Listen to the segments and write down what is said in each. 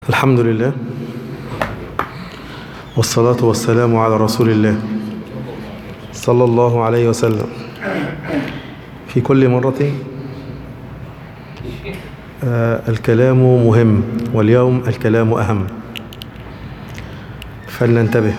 الحمد لله والصلاة والسلام على رسول الله صلى الله عليه وسلم في كل مرة آه الكلام مهم واليوم الكلام أهم فلننتبه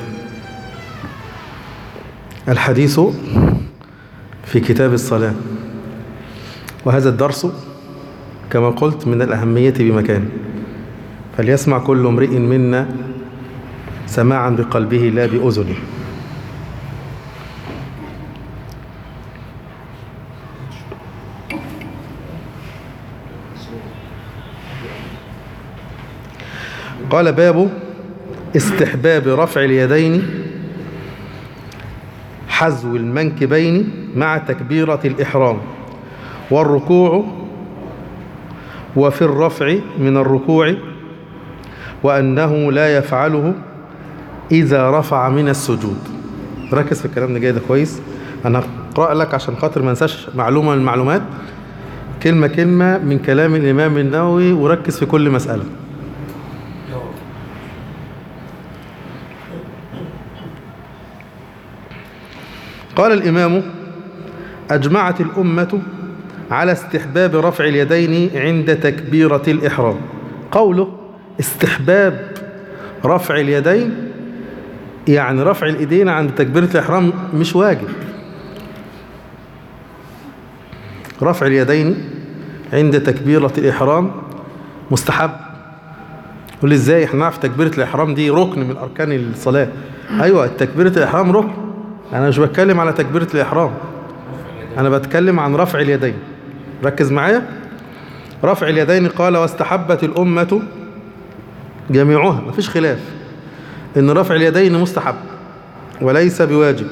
الحديث في كتاب الصلاة وهذا الدرس كما قلت من الأهمية بمكان فليسمع كل امرئ منا سماعا بقلبه لا بأذنه قال باب استحباب رفع اليدين حذو المنكبين مع تكبيرة الإحرام والركوع وفي الرفع من الركوع وأنه لا يفعله إذا رفع من السجود ركز في الكلام ده جاي ده كويس أنا أقرأ لك عشان خاطر ما انساش معلومة من المعلومات كلمة كلمة من كلام الإمام النووي وركز في كل مسألة قال الإمام أجمعت الأمة على استحباب رفع اليدين عند تكبيرة الإحرام قوله استحباب رفع اليدين يعني رفع الإيدين عند تكبيرة الإحرام مش واجب رفع اليدين عند تكبيرة الإحرام مستحب قول لي ازاي احنا نعرف تكبيرة الإحرام دي ركن من أركان الصلاة أيوة تكبيرة الإحرام ركن أنا مش بتكلم على تكبيرة الإحرام أنا بتكلم عن رفع اليدين ركز معايا رفع اليدين قال واستحبت الأمة جميعها مفيش خلاف ان رفع اليدين مستحب وليس بواجب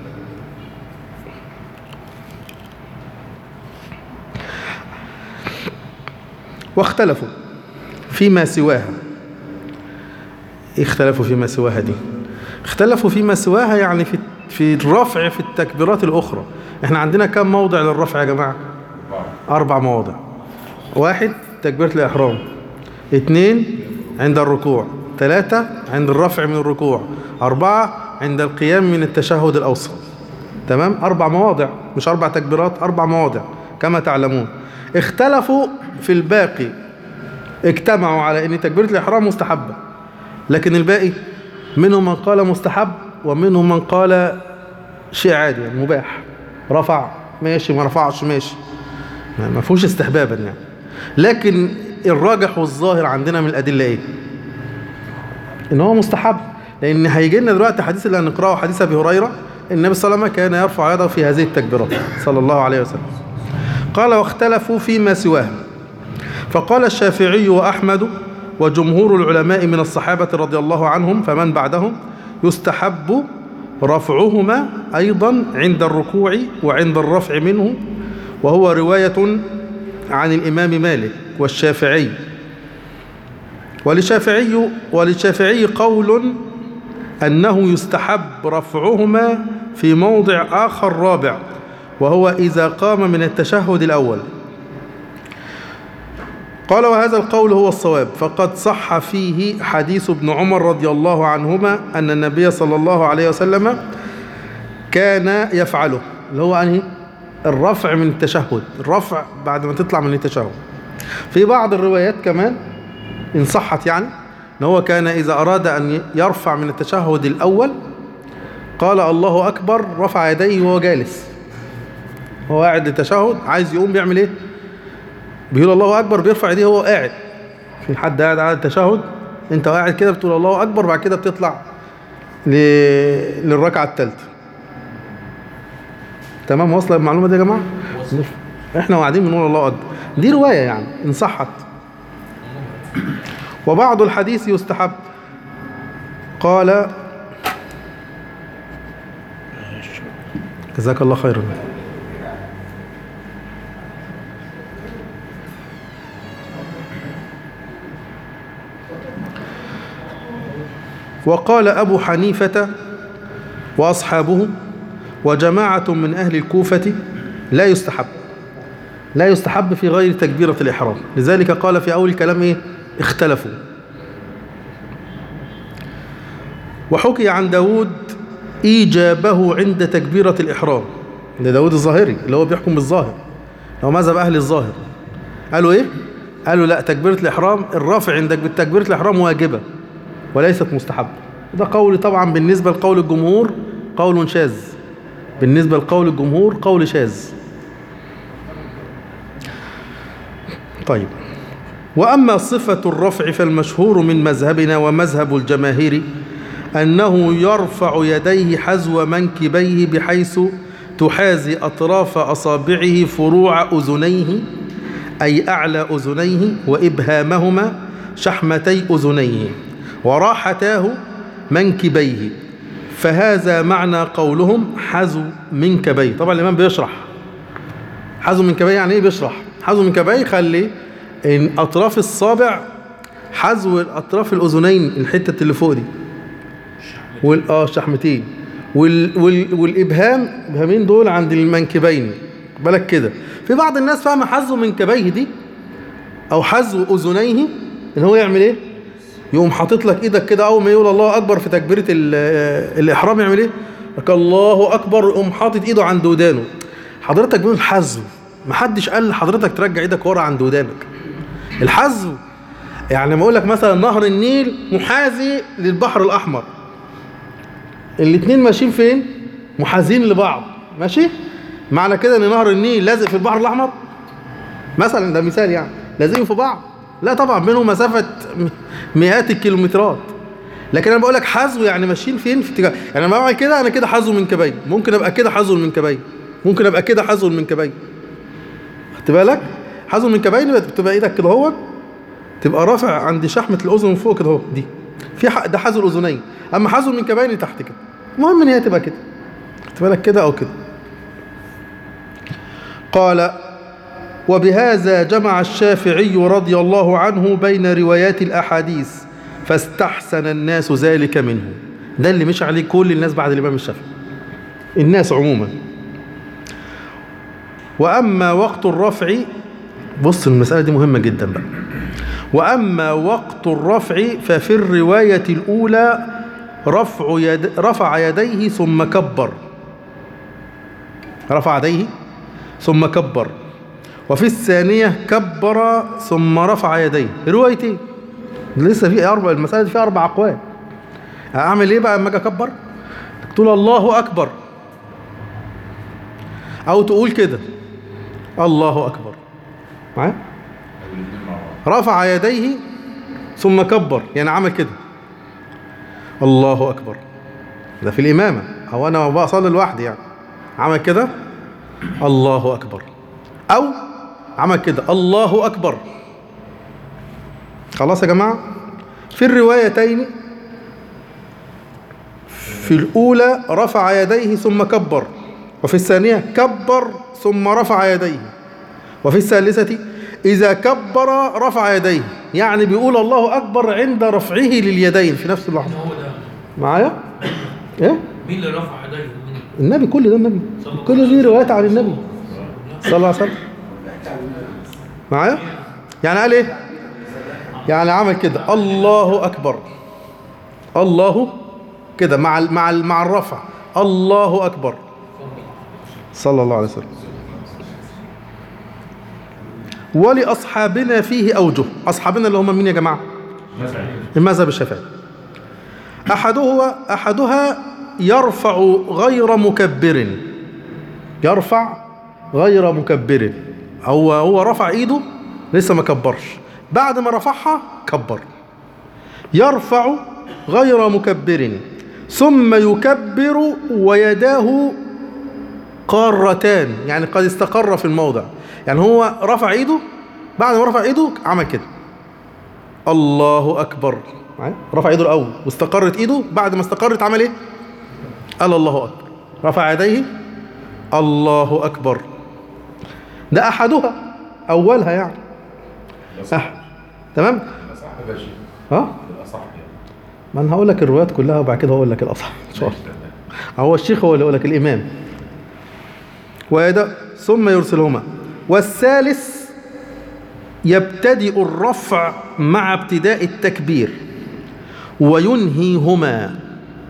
واختلفوا فيما سواها اختلفوا فيما سواها دي اختلفوا فيما سواها يعني في في الرفع في التكبيرات الأخرى احنا عندنا كم موضع للرفع يا جماعة أربع مواضع واحد تكبيرة الإحرام اثنين عند الركوع ثلاثة عند الرفع من الركوع أربعة عند القيام من التشهد الأوسط تمام أربع مواضع مش أربع تكبيرات أربع مواضع كما تعلمون اختلفوا في الباقي اجتمعوا على أن تكبيرة الإحرام مستحبة لكن الباقي منهم من قال مستحب ومنهم من قال شيء عادي يعني مباح رفع ماشي ما رفعش ماشي ما فيهوش استحبابا يعني لكن الراجح والظاهر عندنا من الأدلة إيه إن هو مستحب لأن هيجي لنا دلوقتي حديث اللي هنقرأه حديث أبي هريرة النبي صلى الله عليه وسلم كان يرفع يده في هذه التكبيرات صلى الله عليه وسلم قال واختلفوا فيما سواه فقال الشافعي وأحمد وجمهور العلماء من الصحابة رضي الله عنهم فمن بعدهم يستحب رفعهما أيضا عند الركوع وعند الرفع منه وهو رواية عن الإمام مالك والشافعي وللشافعي وللشافعي قول أنه يستحب رفعهما في موضع آخر رابع وهو إذا قام من التشهد الأول قال وهذا القول هو الصواب فقد صح فيه حديث ابن عمر رضي الله عنهما أن النبي صلى الله عليه وسلم كان يفعله اللي هو أنهي الرفع من التشهد الرفع بعد ما تطلع من التشهد في بعض الروايات كمان إن صحت يعني أن هو كان إذا أراد أن يرفع من التشهد الأول قال الله أكبر رفع يديه وهو جالس هو قاعد للتشهد عايز يقوم بيعمل إيه بيقول الله أكبر بيرفع يديه وهو قاعد في حد قاعد على التشهد أنت قاعد كده بتقول الله أكبر بعد كده بتطلع ل... للركعة الثالثة تمام واصله المعلومة دي يا جماعة احنا قاعدين بنقول الله أكبر دي رواية يعني إن صحت وبعض الحديث يستحب قال جزاك الله خيرا وقال أبو حنيفة وأصحابه وجماعة من أهل الكوفة لا يستحب لا يستحب في غير تكبيرة الإحرام لذلك قال في أول الكلام إيه اختلفوا وحكي عن داود إيجابه عند تكبيرة الإحرام ده داود الظاهري اللي هو بيحكم بالظاهر هو مذهب أهل الظاهر قالوا إيه؟ قالوا لا تكبيرة الإحرام الرافع عندك بالتكبيرة الإحرام واجبة وليست مستحبة ده قول طبعا بالنسبة لقول الجمهور قول شاذ بالنسبة لقول الجمهور قول شاذ طيب وأما صفة الرفع فالمشهور من مذهبنا ومذهب الجماهير أنه يرفع يديه حذو منكبيه بحيث تحازي أطراف أصابعه فروع أذنيه أي أعلى أذنيه وإبهامهما شحمتي أذنيه وراحتاه منكبيه فهذا معنى قولهم حذو منكبيه طبعا الإمام بيشرح حذو منكبيه يعني إيه بيشرح حذو منكبيه خلي إن أطراف الصابع حذو أطراف الأذنين الحتة اللي فوق دي وال اه الشحمتين وال وال والابهام الابهامين دول عند المنكبين بالك كده في بعض الناس فاهمه حذو منكبيه دي او حذو اذنيه ان هو يعمل ايه يقوم حاطط لك ايدك كده اول ما يقول الله اكبر في تكبيره ال- الاحرام يعمل ايه لك الله اكبر يقوم حاطط ايده عند ودانه حضرتك بيقول حذو محدش قال لحضرتك ترجع ايدك ورا عند ودانك الحذو يعني لما اقول لك مثلا نهر النيل محاذي للبحر الاحمر الاتنين ماشيين فين محاذين لبعض ماشي معنى كده ان نهر النيل لازق في البحر الاحمر مثلا ده مثال يعني لازقين في بعض لا طبعا بينهم مسافه م- مئات الكيلومترات لكن انا بقول لك حذو يعني ماشيين فين في اتجاه يعني لما بعمل كده انا كده حذو من كبي ممكن ابقى كده حذو من كبي ممكن ابقى كده حذو من كبي خدت بالك حذو من كبين بتبقى ايدك كده اهوت تبقى رافع عند شحمه الاذن من فوق كده اهو دي في ح- ده حذو الاذنين اما حذو من كبين تحت كده المهم ان هي تبقى كده خدت بالك كده او كده قال وبهذا جمع الشافعي رضي الله عنه بين روايات الأحاديث فاستحسن الناس ذلك منه ده اللي مش عليه كل الناس بعد الإمام الشافعي الناس عموما وأما وقت الرفع بص المسألة دي مهمة جدا بقى وأما وقت الرفع ففي الرواية الأولى رفع يد رفع يديه ثم كبر رفع يديه ثم كبر وفي الثانية كبر ثم رفع يديه روايتين لسه في أربع المسألة دي فيها أربع أقوال أعمل إيه بقى لما أجي أكبر؟ تقول الله أكبر أو تقول كده الله أكبر معايا؟ رفع يديه ثم كبر يعني عمل كده الله أكبر ده في الإمامة أو أنا بصلي لوحدي يعني عمل كده الله أكبر أو عمل كده الله أكبر خلاص يا جماعة في الروايتين في الأولى رفع يديه ثم كبر وفي الثانية كبر ثم رفع يديه وفي الثالثة إذا كبر رفع يديه يعني بيقول الله أكبر عند رفعه لليدين في نفس اللحظة هو ده معايا؟ إيه؟ مين اللي رفع يديه مين النبي كل ده النبي كل دي روايات عن النبي صلى الله عليه وسلم معايا يعني قال ايه يعني عمل كده الله اكبر الله كده مع ال مع ال مع الرفع الله اكبر صلى الله عليه وسلم ولأصحابنا فيه أوجه أصحابنا اللي هم مين يا جماعة المذهب الشافعي أحدها أحدها يرفع غير مكبر يرفع غير مكبر هو هو رفع ايده لسه ما كبرش بعد ما رفعها كبر يرفع غير مكبر ثم يكبر ويداه قارتان يعني قد استقر في الموضع يعني هو رفع ايده بعد ما رفع ايده عمل كده الله اكبر معايا؟ رفع ايده الاول واستقرت ايده بعد ما استقرت عمل ايه قال الله اكبر رفع يديه الله اكبر ده احدها اولها يعني أح. تمام الأصح يا شيخ ها الأصح يعني ما انا هقول لك الروايات كلها وبعد كده هقول لك الاصح ان شاء الله هو الشيخ هو اللي يقول لك الامام ويدا ثم يرسلهما والثالث يبتدئ الرفع مع ابتداء التكبير وينهيهما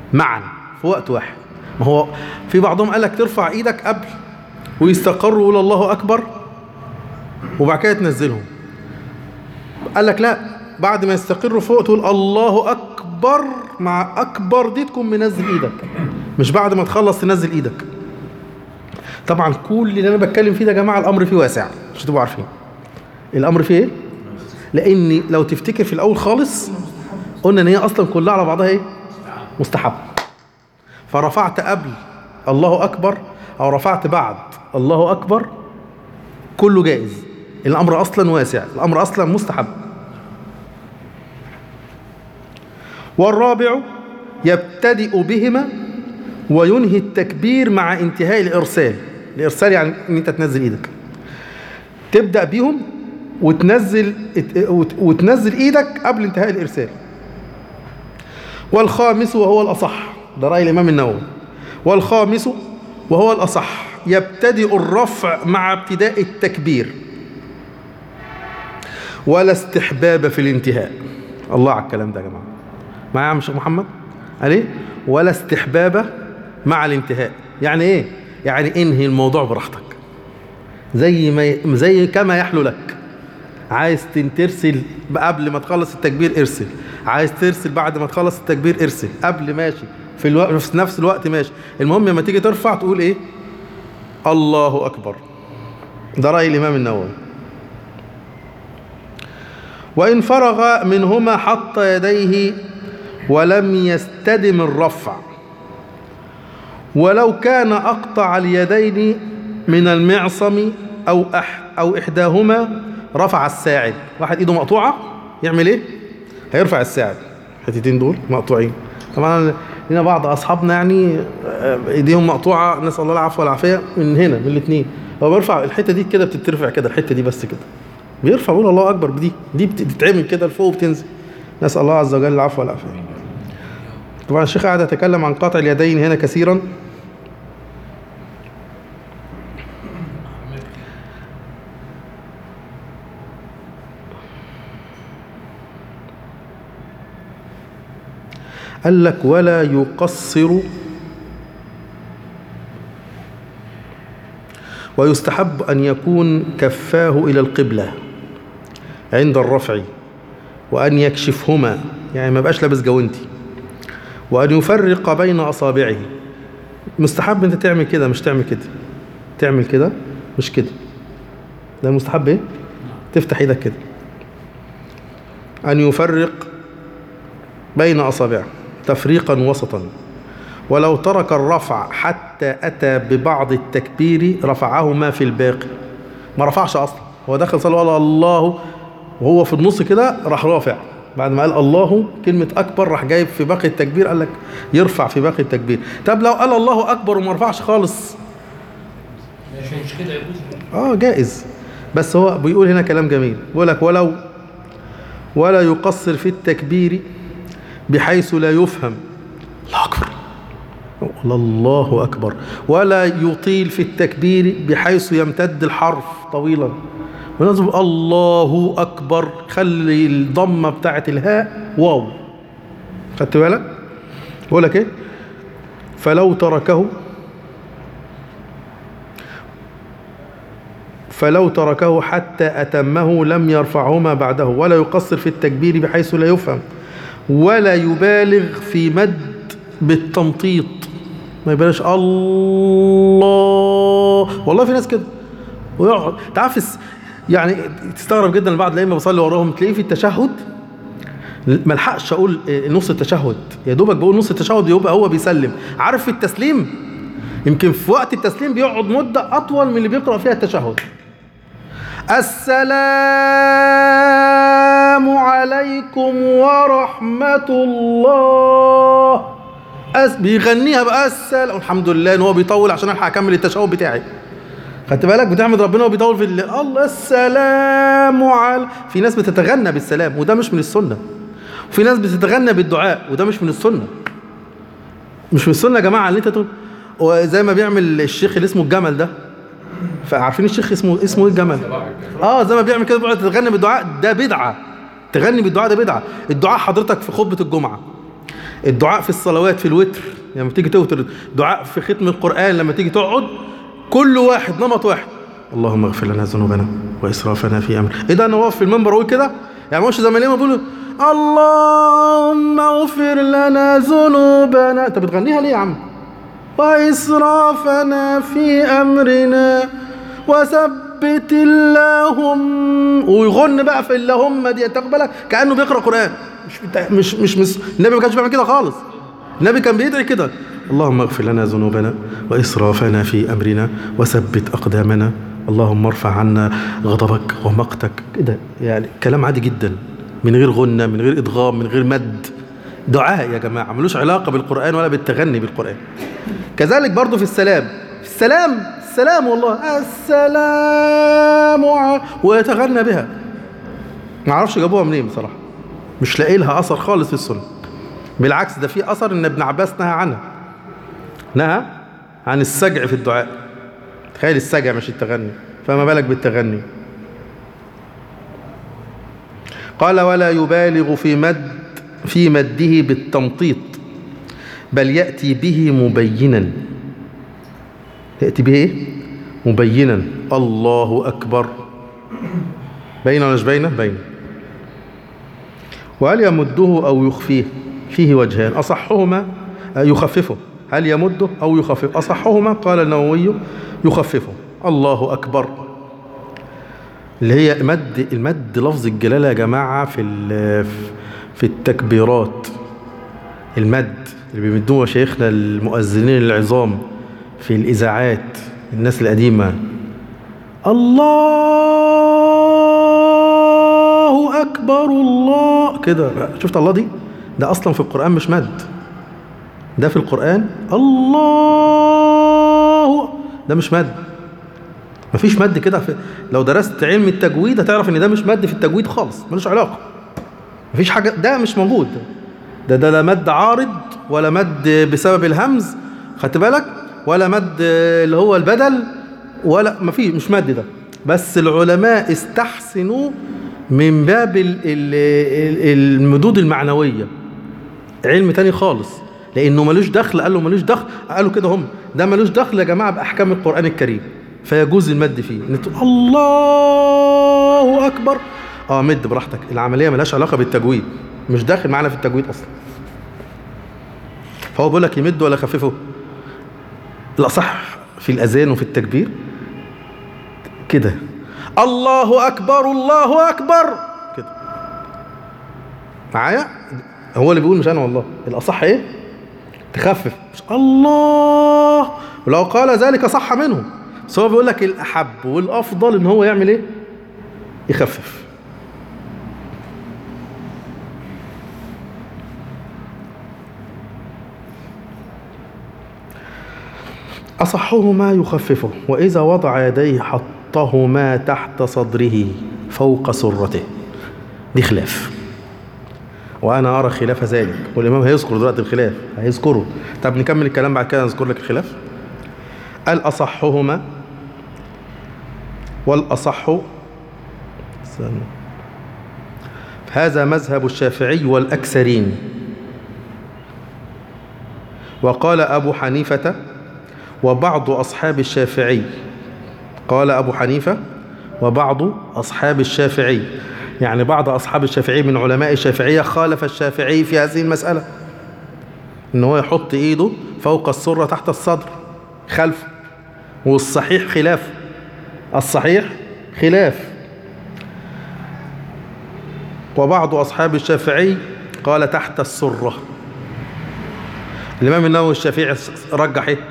معا في وقت واحد ما هو في بعضهم قال لك ترفع ايدك قبل ويستقر ويقول الله اكبر وبعد كده تنزلهم قال لك لا بعد ما يستقروا فوق تقول الله اكبر مع اكبر دي تكون منزل ايدك مش بعد ما تخلص تنزل ايدك طبعا كل اللي انا بتكلم فيه ده يا جماعه الامر فيه واسع مش تبقوا عارفين الامر فيه ايه لان لو تفتكر في الاول خالص قلنا ان هي اصلا كلها على بعضها ايه مستحب فرفعت قبل الله اكبر او رفعت بعد الله اكبر كله جائز الامر اصلا واسع الامر اصلا مستحب والرابع يبتدئ بهما وينهي التكبير مع انتهاء الارسال الارسال يعني ان انت تنزل ايدك تبدا بيهم وتنزل وتنزل ايدك قبل انتهاء الارسال والخامس وهو الاصح ده راي الامام النووي والخامس وهو الاصح يبتدئ الرفع مع ابتداء التكبير ولا استحباب في الانتهاء الله على الكلام ده يا جماعه معايا يا عم شيخ محمد عليه ولا استحباب مع الانتهاء يعني ايه يعني انهي الموضوع براحتك زي ما زي كما يحلو لك عايز ترسل قبل ما تخلص التكبير ارسل عايز ترسل بعد ما تخلص التكبير ارسل قبل ماشي في الوقت في نفس الوقت ماشي المهم لما تيجي ترفع تقول ايه الله اكبر ده راي الامام النووي وان فرغ منهما حط يديه ولم يستدم الرفع ولو كان اقطع اليدين من المعصم او أح او احداهما رفع الساعد واحد ايده مقطوعه يعمل ايه هيرفع الساعد الحتتين دول مقطوعين طبعا هنا بعض اصحابنا يعني ايديهم مقطوعه نسال الله العفو والعافيه من هنا من الاثنين هو بيرفع الحته دي كده بتترفع كده الحته دي بس كده بيرفع يقول الله اكبر بدي دي بتتعمل كده لفوق وبتنزل نسال الله عز وجل العفو والعافيه طبعا الشيخ قاعد يتكلم عن قطع اليدين هنا كثيرا قال لك ولا يقصر ويستحب أن يكون كفاه إلى القبلة عند الرفع وأن يكشفهما يعني ما بقاش لابس جوانتي وأن يفرق بين أصابعه مستحب أنت تعمل كده مش تعمل كده تعمل كده مش كده ده مستحب إيه؟ تفتح إيدك كده أن يفرق بين أصابعه تفريقا وسطا ولو ترك الرفع حتى أتى ببعض التكبير رفعهما في الباقي ما رفعش أصلا هو دخل صلى الله الله وهو في النص كده راح رافع بعد ما قال الله كلمة أكبر راح جايب في باقي التكبير قال لك يرفع في باقي التكبير طب لو قال الله أكبر وما رفعش خالص مش كده يجوز اه جائز بس هو بيقول هنا كلام جميل بيقول لك ولو ولا يقصر في التكبير بحيث لا يفهم الله أكبر الله أكبر ولا يطيل في التكبير بحيث يمتد الحرف طويلا ونظم الله أكبر خلي الضمة بتاعة الهاء واو خدت بالك بقول لك ايه فلو تركه فلو تركه حتى أتمه لم يرفعهما بعده ولا يقصر في التكبير بحيث لا يفهم ولا يبالغ في مد بالتمطيط ما يبالغش الله والله في ناس كده ويقعد تعرف يعني تستغرب جدا البعض لما بصلي وراهم تلاقيه في التشهد ما الحقش اقول نص التشهد يا دوبك بقول نص التشهد يبقى هو بيسلم عارف في التسليم يمكن في وقت التسليم بيقعد مدة أطول من اللي بيقرأ فيها التشهد السلام عليكم ورحمة الله أس بيغنيها بقى السلام الحمد لله ان هو بيطول عشان الحق اكمل التشهد بتاعي خدت بالك بتحمد ربنا وبيطول في ال- الله السلام على في ناس بتتغنى بالسلام وده مش من السنة وفي ناس بتتغنى بالدعاء وده مش من السنة مش من السنة يا جماعة اللي انت تقول وزي ما بيعمل الشيخ اللي اسمه الجمل ده فعارفين الشيخ اسمه اسمه ايه الجمل اه زي ما بيعمل كده بيقعد تغني بالدعاء ده بدعه تغني بالدعاء ده بدعه الدعاء حضرتك في خطبه الجمعه الدعاء في الصلوات في الوتر لما تيجي توتر دعاء في ختم القرآن لما تيجي تقعد كل واحد نمط واحد اللهم اغفر لنا ذنوبنا وإسرافنا في أمر إيه ده أنا واقف في المنبر أقول كده يعني مش زي ما الإمام بيقولوا اللهم اغفر لنا ذنوبنا أنت بتغنيها ليه يا عم وإسرافنا في أمرنا وثبت اللهم ويغن بقى في اللهم دي تقبلك كأنه بيقرأ قرآن مش بتاع مش مش, مش النبي ما كانش بيعمل كده خالص النبي كان بيدعي كده اللهم اغفر لنا ذنوبنا وإسرافنا في أمرنا وثبت أقدامنا اللهم ارفع عنا غضبك ومقتك كده يعني كلام عادي جدا من غير غنة من غير إدغام من غير مد دعاء يا جماعة ملوش علاقة بالقرآن ولا بالتغني بالقرآن كذلك برضو في السلام في السلام السلام والله السلام ع- ويتغنى بها ما اعرفش جابوها منين بصراحة مش لاقي لها أثر خالص في السنة بالعكس ده في أثر إن ابن عباس نهى عنها نهى عن السجع في الدعاء تخيل السجع مش التغني فما بالك بالتغني قال ولا يبالغ في مد في مده بالتمطيط بل يأتي به مبينا يأتي به إيه؟ مبينا الله أكبر بين ولا مش بينه بين وهل يمده أو يخفيه فيه وجهان أصحهما آه، يخففه هل يمده أو يخفف أصحهما قال النووي يخففه الله أكبر اللي هي مد المد لفظ الجلالة يا جماعة في ال- في التكبيرات المد اللي بيمدوه شيخنا المؤذنين العظام في الإذاعات الناس القديمة الله أكبر الله كده شفت الله دي ده أصلا في القرآن مش مد ده في القرآن الله ده مش مد مفيش مد كده في لو درست علم التجويد هتعرف ان ده مش مد في التجويد خالص ملوش علاقة مفيش حاجة ده مش موجود ده ده لا مد عارض ولا مد بسبب الهمز خدت بالك ولا مد اللي هو البدل ولا مفيش مش مد ده بس العلماء استحسنوا من باب ال- ال- ال- المدود المعنوية علم تاني خالص لانه ملوش دخل قال له ملوش دخل قالوا كده هم ده ملوش دخل يا جماعه باحكام القران الكريم فيجوز المد فيه إن تقول الله اكبر اه مد براحتك العمليه ملهاش علاقه بالتجويد مش داخل معانا في التجويد اصلا فهو بيقول لك يمد ولا يخففه الاصح في الاذان وفي التكبير كده الله اكبر الله اكبر كده معايا هو اللي بيقول مش انا والله الاصح ايه تخفف مش الله ولو قال ذلك صح منه بس هو بيقول لك الاحب والافضل ان هو يعمل ايه يخفف أصحهما يخففه وإذا وضع يديه حطهما تحت صدره فوق سرته دي خلاف وأنا أرى خلاف ذلك والإمام هيذكر دلوقتي الخلاف هيذكره طب نكمل الكلام بعد كده نذكر لك الخلاف قال أصحهما والأصح استنى. هذا مذهب الشافعي والأكثرين وقال أبو حنيفة وبعض أصحاب الشافعي قال أبو حنيفة وبعض أصحاب الشافعي يعني بعض أصحاب الشافعي من علماء الشافعية خالف الشافعي في هذه المسألة إن هو يحط إيده فوق السرة تحت الصدر خلفه والصحيح خلاف الصحيح خلاف وبعض أصحاب الشافعي قال تحت السرة الإمام النووي الشافعي رجح إيه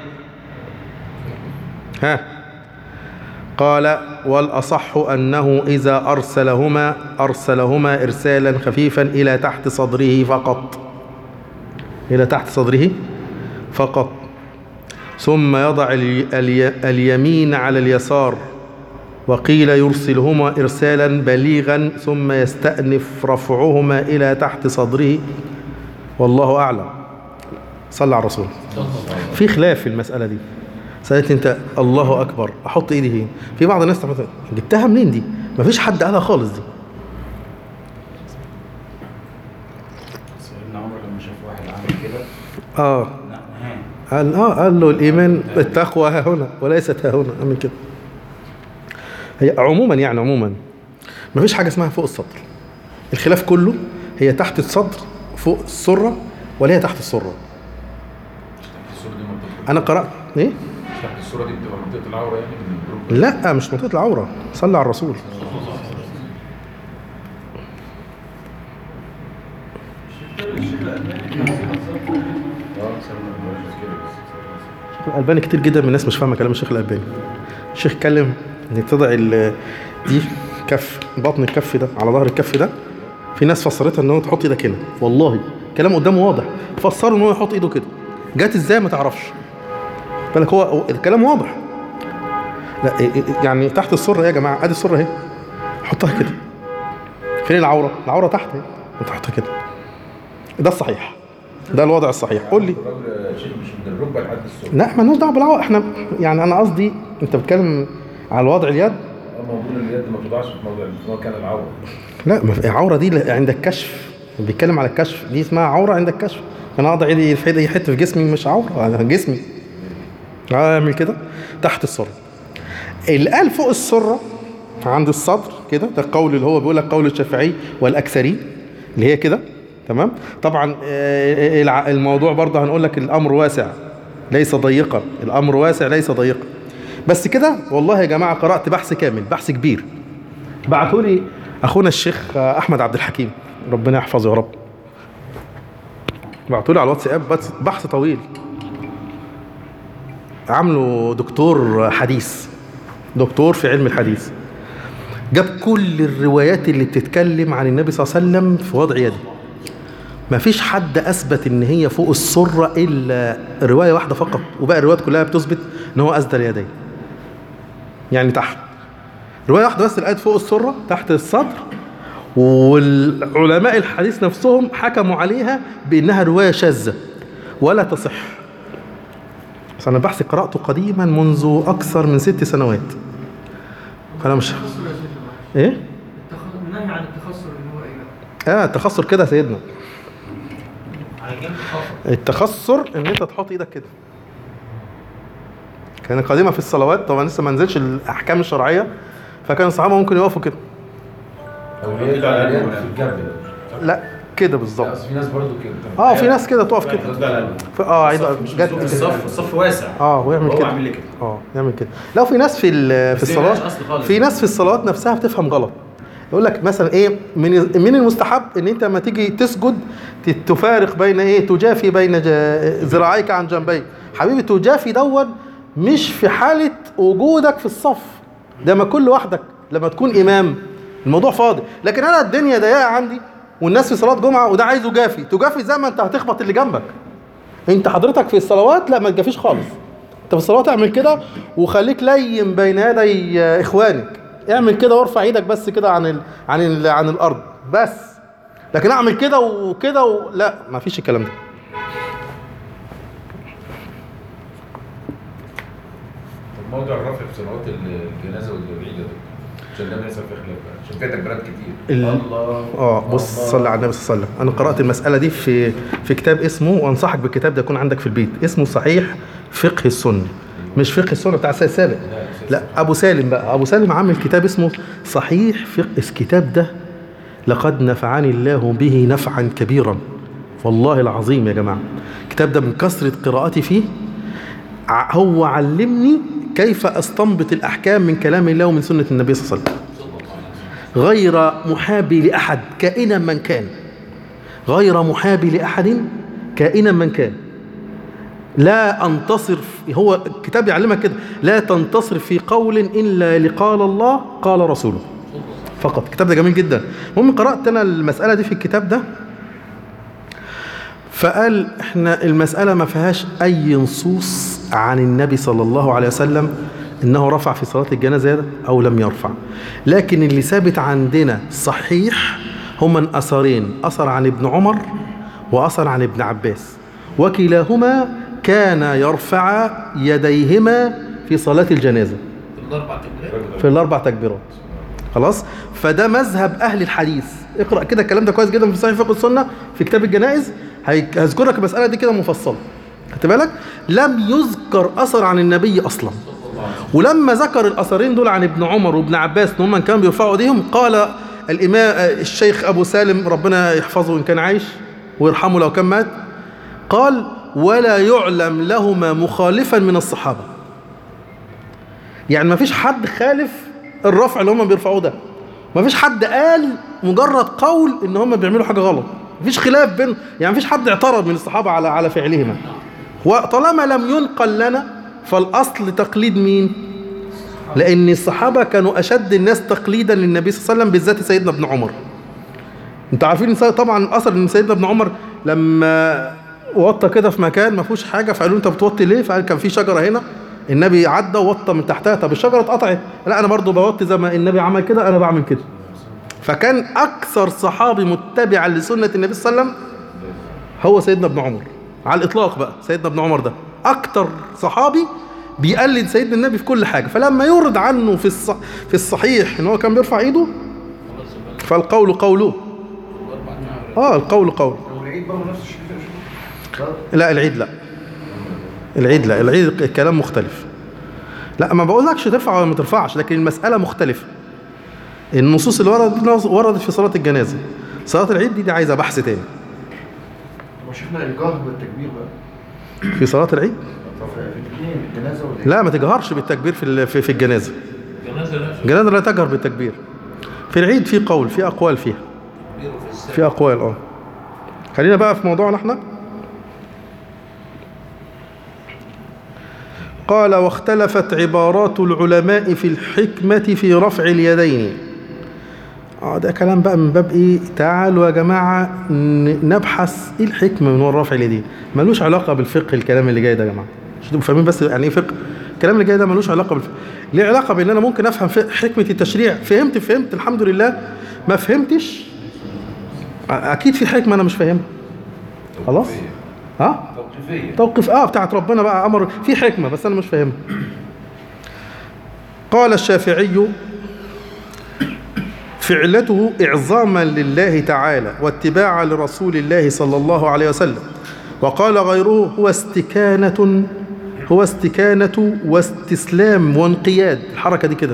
ها قال والأصح أنه إذا أرسلهما أرسلهما إرسالا خفيفا إلى تحت صدره فقط إلى تحت صدره فقط ثم يضع الي الي اليمين على اليسار وقيل يرسلهما إرسالا بليغا ثم يستأنف رفعهما إلى تحت صدره والله أعلم صلى على الرسول في خلاف في المسألة دي سألت انت الله اكبر احط ايدي فين في بعض الناس تعمل جبتها منين دي مفيش حد قالها خالص دي سيدنا سيدنا عمر لما شاف واحد عامل كده اه لا ها قال اه قال له الايمان التقوى ها هنا وليست ها هنا من كده هي عموما يعني عموما ما فيش حاجه اسمها فوق السطر الخلاف كله هي تحت الصدر فوق السره ولا هي تحت السره تحت الصورة دي منطقة انا قرات ايه تحت الصورة دي بتبقى منطقة العورة يعني من الجروب لا مش منطقه العوره صلى على الرسول اه سلمى بلاش كده بس الالباني كتير جدا من الناس مش فاهمه كلام الشيخ الالباني الشيخ اتكلم انك تضع ال- دي كف بطن الكف ده على ظهر الكف ده في ناس فسرتها ان هو تحط ايدك هنا والله كلام قدامه واضح فسروا ان هو يحط ايده كده جت ازاي ما تعرفش بالك هو هو الكلام واضح لا إيه- إيه- يعني تحت السره يا جماعه ادي السره اهي حطها كده فين العوره العوره تحت اهي انت حطها كده ده الصحيح ده الوضع الصحيح قول لي الراجل شيء مش من الركبة لحد الصورة لا مالناش دعوه بالعوره احنا يعني انا قصدي انت بتتكلم على وضع اليد اه موضوع اليد ما توضعش في موضع في مكان العورة لا ما في عوره دي ل- عند الكشف بيتكلم على الكشف دي اسمها عوره عند الكشف انا اقضي ايدي في اي حته في جسمي مش عوره انا جسمي اعمل كده تحت السره اللي قال فوق السره عند الصدر كده ده القول اللي هو بيقول لك قول الشافعي والاكثري اللي هي كده تمام طبعا آه، الع- الموضوع برضه هنقول لك الامر واسع ليس ضيقا الامر واسع ليس ضيقا بس كده والله يا جماعه قرات بحث كامل بحث كبير بعتوا لي اخونا الشيخ احمد عبد الحكيم ربنا يحفظه يا رب بعتوا لي على الواتساب بس- بحث طويل عامله دكتور حديث دكتور في علم الحديث جاب كل الروايات اللي بتتكلم عن النبي صلى الله عليه وسلم في وضع يده ما فيش حد اثبت ان هي فوق السره الا روايه واحده فقط وباقي الروايات كلها بتثبت ان هو اسدل اليدين يعني تحت روايه واحده بس اللي قالت فوق السره تحت الصدر والعلماء الحديث نفسهم حكموا عليها بانها روايه شاذه ولا تصح بس انا بحث قراته قديما منذ اكثر من ست سنوات فانا مش التخصص يا سيدنا ايه التخ- النهي عن التخصص اللي هو ايه بقى؟ اه التخسر كده يا سيدنا على جنب الخفر التخسر ان انت تحط ايدك كده كان قديمه في الصلوات طبعا لسه ما نزلش الاحكام الشرعيه فكان الصحابه ممكن يقفوا كده او اليد على اليد في الجنب ده لا كده لا بالظبط اصل في ناس برضو كده اه في ناس كده تقف كده ف- اه عايز الصف مش جت مظبوط الصف الصف واسع اه ويعمل هو كده عامل لي كده اه يعمل كده لو في ناس في ال- في بس هي ملهاش الصلاه أصل خالص. في ناس في الصلاه نفسها بتفهم غلط يقول لك مثلا ايه من من المستحب ان انت لما تيجي تسجد ت- تفارق بين ايه تجافي بين جا- ذراعيك عن جنبيك حبيبي تجافي دون مش في حاله وجودك في الصف ده ما كل وحدك لما تكون امام الموضوع فاضي لكن انا الدنيا ضيقه عندي والناس في صلاه جمعه وده عايز يجافي تجافي زي ما انت هتخبط اللي جنبك انت حضرتك في الصلوات لا ما تجافيش خالص انت في الصلوات اعمل كده وخليك لين بين يدي اخوانك اعمل كده وارفع ايدك بس كده عن ال... عن ال... عن الارض بس لكن اعمل كده وكده و... لا ما فيش الكلام ده طب موضع الرفع في صلوات الجنازة والعيد ده عشان ده بيحصل فيه خلاف بقى، عشان فيها تكبيرات كتير ال... الله اه بص صلي على النبي صلى الله عليه وسلم انا قرات المساله دي في في كتاب اسمه وانصحك بالكتاب ده يكون عندك في البيت اسمه صحيح فقه السنه مش فقه السنه بتاع السيد سابق لا ابو سالم بقى ابو سالم عامل كتاب اسمه صحيح فقه الكتاب ده لقد نفعني الله به نفعا كبيرا والله العظيم يا جماعه الكتاب ده من كثره قراءتي فيه ع- هو علمني كيف استنبط الاحكام من كلام الله ومن سنه النبي صلى الله عليه وسلم غير محابي لأحد كائنا من كان غير محابي لأحد كائنا من كان لا أنتصر في- هو الكتاب يعلمك كده لا تنتصر في قول إلا لقال الله قال رسوله فقط الكتاب ده جميل جدا المهم قرأت أنا المسألة دي في الكتاب ده فقال احنا المسألة ما فيهاش أي نصوص عن النبي صلى الله عليه وسلم إنه رفع في صلاة الجنازة يده أو لم يرفع لكن اللي ثابت عندنا صحيح هما أثرين أثر عن ابن عمر وأثر عن ابن عباس وكلاهما كان يرفع يديهما في صلاة الجنازة الاربع تكبيرات في الأربع تكبيرات خلاص فده مذهب أهل الحديث اقرأ كده الكلام ده كويس جدا في صحيح فقه السنة في كتاب الجنائز هي- هذكر لك المساله دي كده مفصله خدت بالك لم يذكر اثر عن النبي اصلا ولما ذكر الاثرين دول عن ابن عمر وابن عباس ان هم كانوا بيرفعوا ايديهم قال الامام الشيخ ابو سالم ربنا يحفظه ان كان عايش ويرحمه لو كان مات قال ولا يعلم لهما مخالفا من الصحابه يعني ما فيش حد خالف الرفع اللي هم بيرفعوه ده ما فيش حد قال مجرد قول ان هم بيعملوا حاجه غلط ما فيش خلاف بين يعني ما فيش حد اعترض من الصحابه على على فعلهما وطالما لم ينقل لنا فالاصل تقليد مين لان الصحابه كانوا اشد الناس تقليدا للنبي صلى الله عليه وسلم بالذات سيدنا ابن عمر انتوا عارفين سي- طبعا الاثر ان سيدنا ابن عمر لما وطى كده في مكان ما فيهوش حاجه فقالوا له انت بتوطي ليه فقال كان في شجره هنا النبي عدى ووطى من تحتها طب الشجره اتقطعت لا انا برضو بوطي زي ما النبي عمل كده انا بعمل كده فكان اكثر صحابي متبعا لسنه النبي صلى الله عليه وسلم هو سيدنا ابن عمر على الاطلاق بقى سيدنا ابن عمر ده اكتر صحابي بيقلد سيدنا النبي في كل حاجه فلما يورد عنه في الص... في الصحيح ان هو كان بيرفع ايده فالقول قوله اه القول قوله والعيد برضه نفس الشيء كده لا العيد لا العيد لا العيد الكلام مختلف لا ما بقولكش ترفع ولا ما ترفعش لكن المسألة مختلفة النصوص اللي وردت وردت في صلاة الجنازة صلاة العيد دي, دي عايزة بحث تاني طب شفنا الجهر بالتكبير بقى في صلاة العيد طب في الاثنين الجنازه والعيد لا ما تجهرش بالتكبير في ال- في, في الجنازة جنازة لا الجنازة لا تجهر بالتكبير في العيد في قول في أقوال فيها تكبير في السنة في أقوال اه خلينا بقى في موضوعنا احنا قال واختلفت عبارات العلماء في الحكمة في رفع اليدين اه ده كلام بقى من باب ايه تعالوا يا جماعة ن- نبحث ايه الحكمة من وراء رفع اليدين ملوش علاقة بالفقه الكلام اللي جاي ده يا جماعة عشان تبقوا فاهمين بس يعني ايه فقه الكلام اللي جاي ده ملوش علاقة بالفقه ليه علاقة بان انا ممكن افهم فقه- حكمة التشريع فهمت فهمت الحمد لله ما فهمتش اكيد في حكمه انا مش فاهمها خلاص ها توقيفيه توقف اه بتاعت ربنا بقى امر في حكمه بس انا مش فاهمها قال الشافعي فعلته اعظاما لله تعالى واتباعا لرسول الله صلى الله عليه وسلم وقال غيره هو استكانه هو استكانه واستسلام وانقياد الحركه دي كده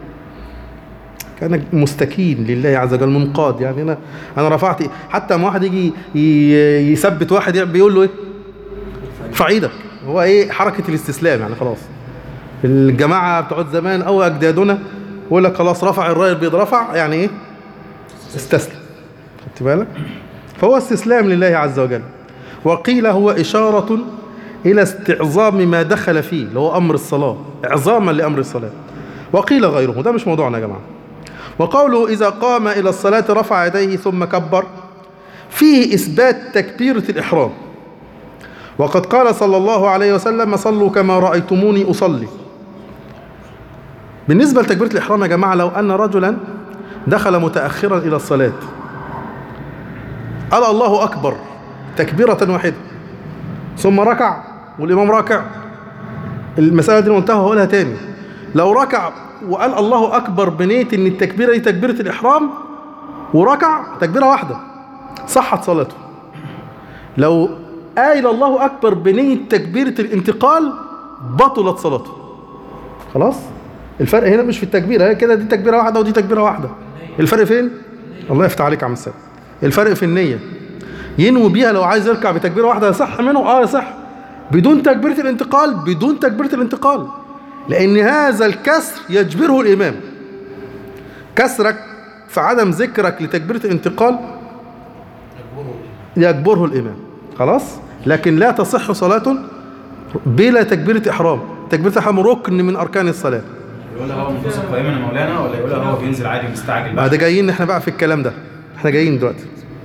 كان مستكين لله عز وجل منقاد يعني انا انا رفعت حتى ما واحد يجي ي- يثبت واحد يعني بيقول له ايه ارفع ايدك هو ايه حركه الاستسلام يعني خلاص الجماعه بتوع زمان او اجدادنا يقول لك خلاص رفع الرايه البيض رفع يعني ايه استسلم خدت بالك فهو استسلام لله عز وجل وقيل هو اشاره الى استعظام ما دخل فيه اللي هو امر الصلاه اعظاما لامر الصلاه وقيل غيره ده مش موضوعنا يا جماعه وقوله إذا قام إلى الصلاة رفع يديه ثم كبر فيه إثبات تكبيرة الإحرام وقد قال صلى الله عليه وسلم صلوا كما رأيتموني أصلي بالنسبة لتكبيرة الإحرام يا جماعة لو أن رجلا دخل متأخرا إلى الصلاة قال الله أكبر تكبيرة واحدة ثم ركع والإمام راكع المسألة دي أنا قلتها وهقولها تاني لو ركع وقال الله أكبر بنية إن التكبيرة دي تكبيرة الإحرام وركع تكبيرة واحدة صحت صلاته لو قايل الله أكبر بنية تكبيرة الانتقال بطلت صلاته خلاص الفرق هنا مش في التكبيرة هي كده دي تكبيرة واحدة ودي تكبيرة واحدة الفرق فين؟ الله يفتح عليك يا عم السلام الفرق في النية ينوي بيها لو عايز يركع بتكبيرة واحدة يصح منه اه يصح بدون تكبيرة الانتقال بدون تكبيرة الانتقال لأن هذا الكسر يجبره الإمام كسرك في عدم ذكرك لتكبيرة الانتقال يجبره الإمام خلاص لكن لا تصح صلاة بلا تكبيرة إحرام تكبيرة الإحرام ركن من أركان الصلاة يقولها هو منتصف قائما يا مولانا ولا يقولها هو بينزل عادي مستعجل بعد بقى جايين احنا بقى في الكلام ده احنا جايين دلوقتي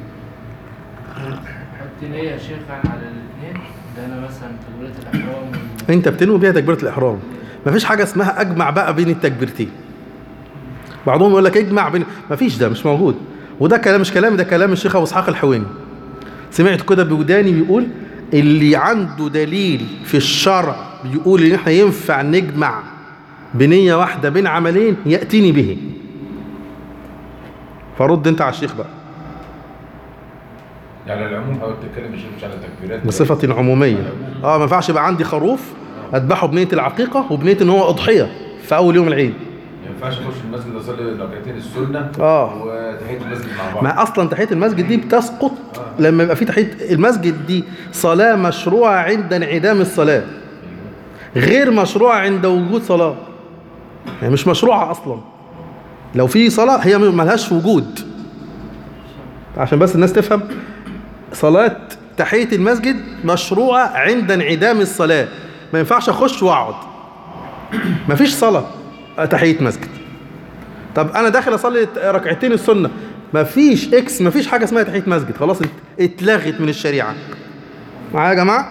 حط ليا يا شيخ على الاثنين ده انا مثلا تكبيرة الاحرام وال- انت بتنوي بيها تكبيرة الإحرام مفيش حاجة اسمها أجمع بقى بين التكبيرتين بعضهم يقول لك اجمع بين مفيش ده مش موجود وده كلام مش كلامي ده كلام الشيخ أبو إسحاق الحويني سمعت كده بوداني بيقول اللي عنده دليل في الشرع بيقول ان احنا ينفع نجمع بنية واحدة بين عملين يأتيني به فرد انت على الشيخ بقى يعني العموم حضرتك بتتكلم مش مش على التكبيرات بصفة عمومية اه ما ينفعش يبقى عندي خروف اذبحه بنية العقيقة وبنية ان هو اضحية في اول يوم العيد ما ينفعش اخش المسجد اصلي ركعتين السنه آه. وتحيه المسجد مع بعض ما اصلا تحيه المسجد دي بتسقط لما يبقى في تحيه المسجد دي صلاه مشروعه عند انعدام الصلاه غير مشروعه عند وجود صلاه يعني مش مشروعه اصلا لو في صلاه هي ملهاش وجود عشان بس الناس تفهم صلاه تحيه المسجد مشروعه عند انعدام الصلاه ما ينفعش اخش واقعد مفيش صلاه تحيه مسجد طب انا داخل اصلي ركعتين السنه مفيش اكس مفيش حاجه اسمها تحيه مسجد خلاص ات- اتلغت من الشريعه معايا يا جماعه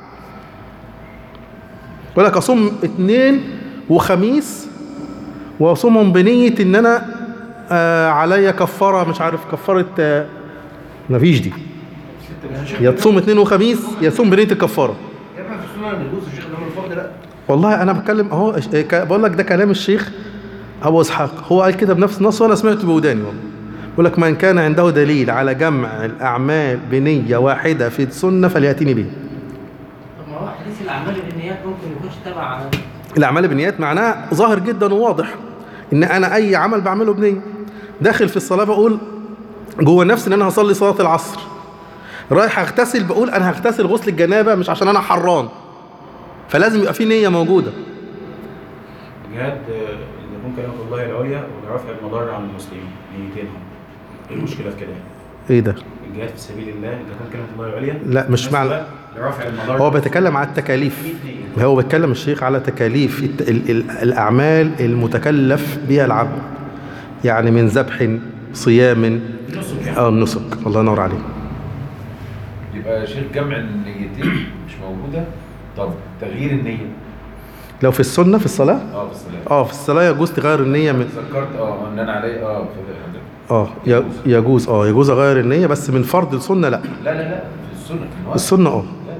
يقول لك اصوم اثنين وخميس واصومهم بنيه ان انا آه عليا كفاره مش عارف كفاره آه مفيش دي يا تصوم اثنين وخميس يا تصوم بنيه الكفاره يا ابني في السنه يجوز الشيخ انما الفرض لا والله انا بتكلم اهو إش- ك- بقول لك ده كلام الشيخ ابو اسحاق هو قال كده بنفس النص وانا سمعته بوداني والله بيقول لك من كان عنده دليل على جمع الاعمال بنيه واحده في السنه فلياتيني به طب ما هو حديث الاعمال بالنيات ممكن يخش تبع الاعمال بالنيات معناها ظاهر جدا وواضح ان انا اي عمل بعمله بنيه داخل في الصلاه بقول جوه نفسي ان انا هصلي صلاه العصر رايح اغتسل بقول انا هغتسل غسل الجنابه مش عشان انا حران فلازم يبقى في نيه موجوده جهاد آه، ان يكون كلمه الله العليا ولرفع المضار عن المسلمين نيتينهم ايه المشكله في كده؟ ايه ده الجهاد في سبيل الله ان تكون كلمه الله العليا لا، مش معنى- بالنسبة لرفع المضار هو بيتكلم على التكاليف هو بيتكلم الشيخ على تكاليف الت- ال- ال- الأعمال المتكلف بها العبد يعني من ذبح صيام نسك يعني. أو نسك الله ينور عليك يبقى يا شيخ جمع النيتين مش موجوده طب تغيير النيه لو في السنة في الصلاة اه في الصلاه اه في الصلاة يجوز تغير النية من ذكرت اه ان انا علي اه فضل حضرتك اه ي- يجوز اه يجوز اغير النية بس من فرض السنة لا لا لا لا في السنه في النوافل السنة اه لا.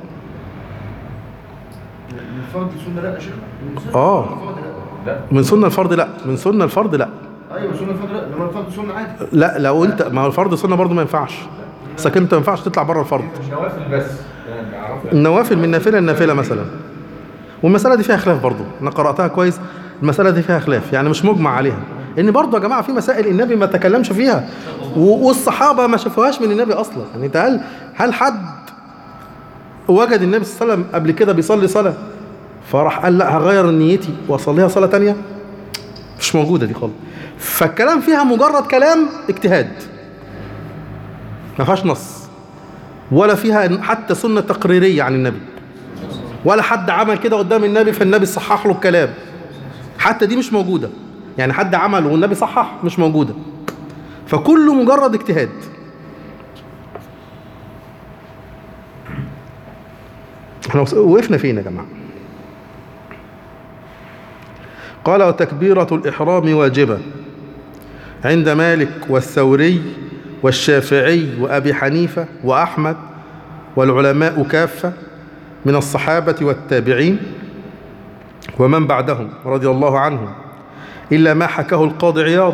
من فرض السنه لا يا شيخ اه الفرض لا لا من سنة الفرض لا من سنة الفرض لا ايوه سنه الفرض لا انما الفرض سنه عادي لا لو انت ما هو الفرض سنة برضه ما ينفعش بس انت ما ينفعش تطلع بره الفرض مش نوافل بس انا بعرفها النوافل من نافلة لنافلة مثلا والمسألة دي فيها خلاف برضو أنا قرأتها كويس المسألة دي فيها خلاف يعني مش مجمع عليها إن برضو يا جماعة في مسائل النبي ما تكلمش فيها و- والصحابة ما شافوهاش من النبي أصلا يعني أنت هل هل حد وجد النبي صلى الله عليه وسلم قبل كده بيصلي صلاة فراح قال لا هغير نيتي وأصليها صلاة تانية مش موجودة دي خالص فالكلام فيها مجرد كلام اجتهاد ما فيهاش نص ولا فيها حتى سنة تقريرية عن النبي ولا حد عمل كده قدام النبي فالنبي صحح له الكلام حتى دي مش موجودة يعني حد عمل والنبي صحح مش موجودة فكله مجرد اجتهاد احنا وقفنا فين يا جماعة قال وتكبيرة الإحرام واجبة عند مالك والثوري والشافعي وأبي حنيفة وأحمد والعلماء كافة من الصحابة والتابعين ومن بعدهم رضي الله عنهم إلا ما حكاه القاضي عياض